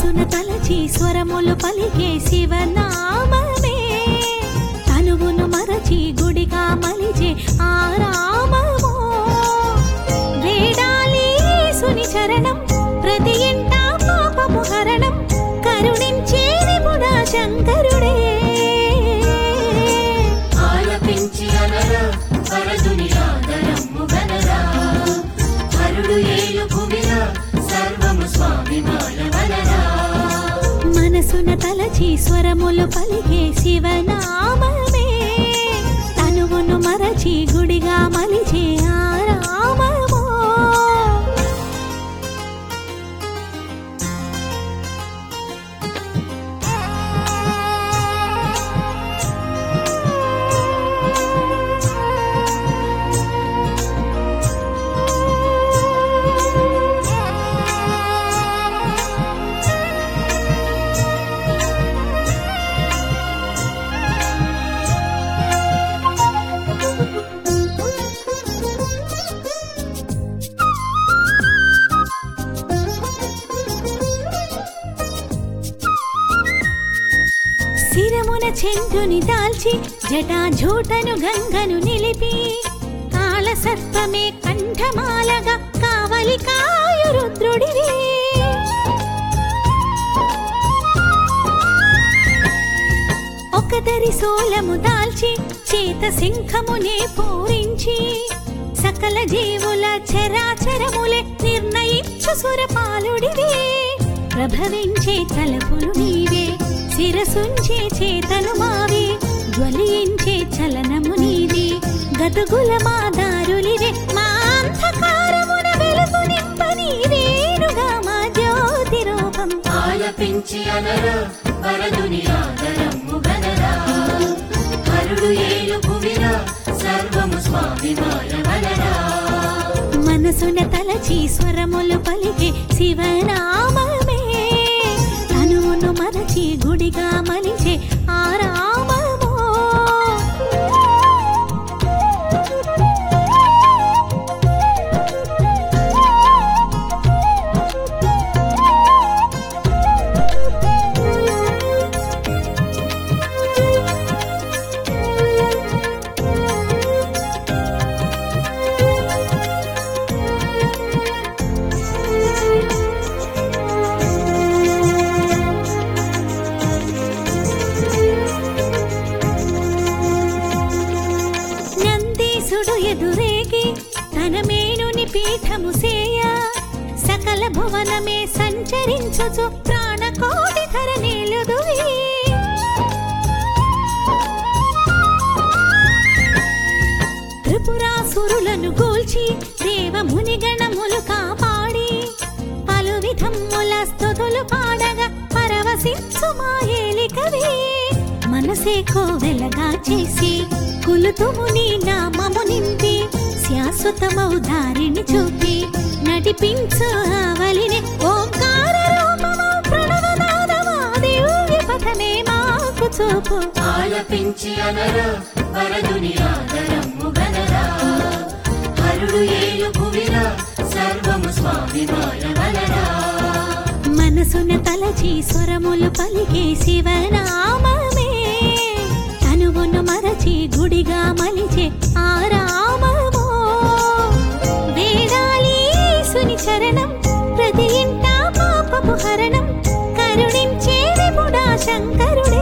మనసున తలచి స్వరములు పలికే శివనామమే తనువును మరచి గుడిగా మలిచే ఆరామము వేడాలి సుని చరణం ప్రతి ఇంట పాపము హరణం కరుణించే నిపుణ శంకరుడే ఆలపించి అనరా వరదుని ఆదరమ్ము గనరా హరుడు ఏలు భూమిరా సర్వము స్వామి మాయవనరా మనసున తలచి స్వరములు పలికే శివనామమే తనువును మరచి గుడిగా మలిచే ఆరామము శిరమున చెండుని దాల్చి జటాజూటను గంగను నిలిపి కాల సర్పమే కంఠమాలగా కావలి కాయు రుద్రుడివి ఒకదరి సోలము దాల్చి చేత సింహమునే పూరించి సకల జీవుల చరాచరములే నిర్ణయించు సురపాలుడివే ప్రభవించే తలపులు నీవే శిరసుంచే చేతలు మావే జ్వలించే చలనము నీది గతుగుల మా దారులివే మా అంధకారమున వెలుగు నింప నీవేనుగా మా జ్యోతి రూపం ఆలపించి అనరా వరదుని ఆదరమ్ము గనరా హరుడు ఏలు భూమిరా సర్వము స్వామి మాయవనరా మనసున తలచి స్వరములు పలికే శివనామమే తనువును మరచి గుడిగా మలిచే ఆరామము నందీశుడు ఎదురేగి తన మేనుని పీఠము సేయ సకల భువనమే సంచరించుచు ప్రాణకోటి ధర నిలుదువి త్రిపురాసురులను గూల్చి దేవ మునిగణములు కాపాడి పలు విధముల స్తుతులు పాడగా పరవశించు మా ఏలికవి మనసే కోవెలగా చేసి కులుతుము నీ నామము నింపి శాశ్వతమౌ దారిని చూపి నడిపించు ఆవలిని ఓంకార రూపమౌ ప్రణవనాదమా దివ్య పథమే మాకు చూపు ఆలపించి అనరా వరదుని ఆదరమ్ము గనరా హరుడు ఏలు భూమిరా సర్వము స్వామి మాయవనరా మనసున తలచి స్వరములు పలికే శివనామమే తనువును మరచి గుడిగా మలిచే ఆరామము వేడాలి సుని చరణం ప్రతి ఇంట పాపపు హరణం కరుణించే విపుడా శంకరుడే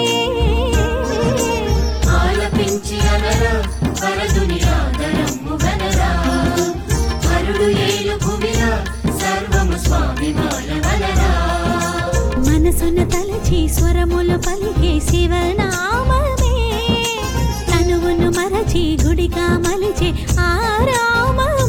ఆలపించి అనరా వరదుని ఆదరమ్ము గనరా హరుడు ఏలు భూమిరా సర్వము స్వామి మాయవనరా మనసున తలచి స్వరములు పలికే శివనామమే తనువును మరచి గుడిగా మలిచే ఆరామమే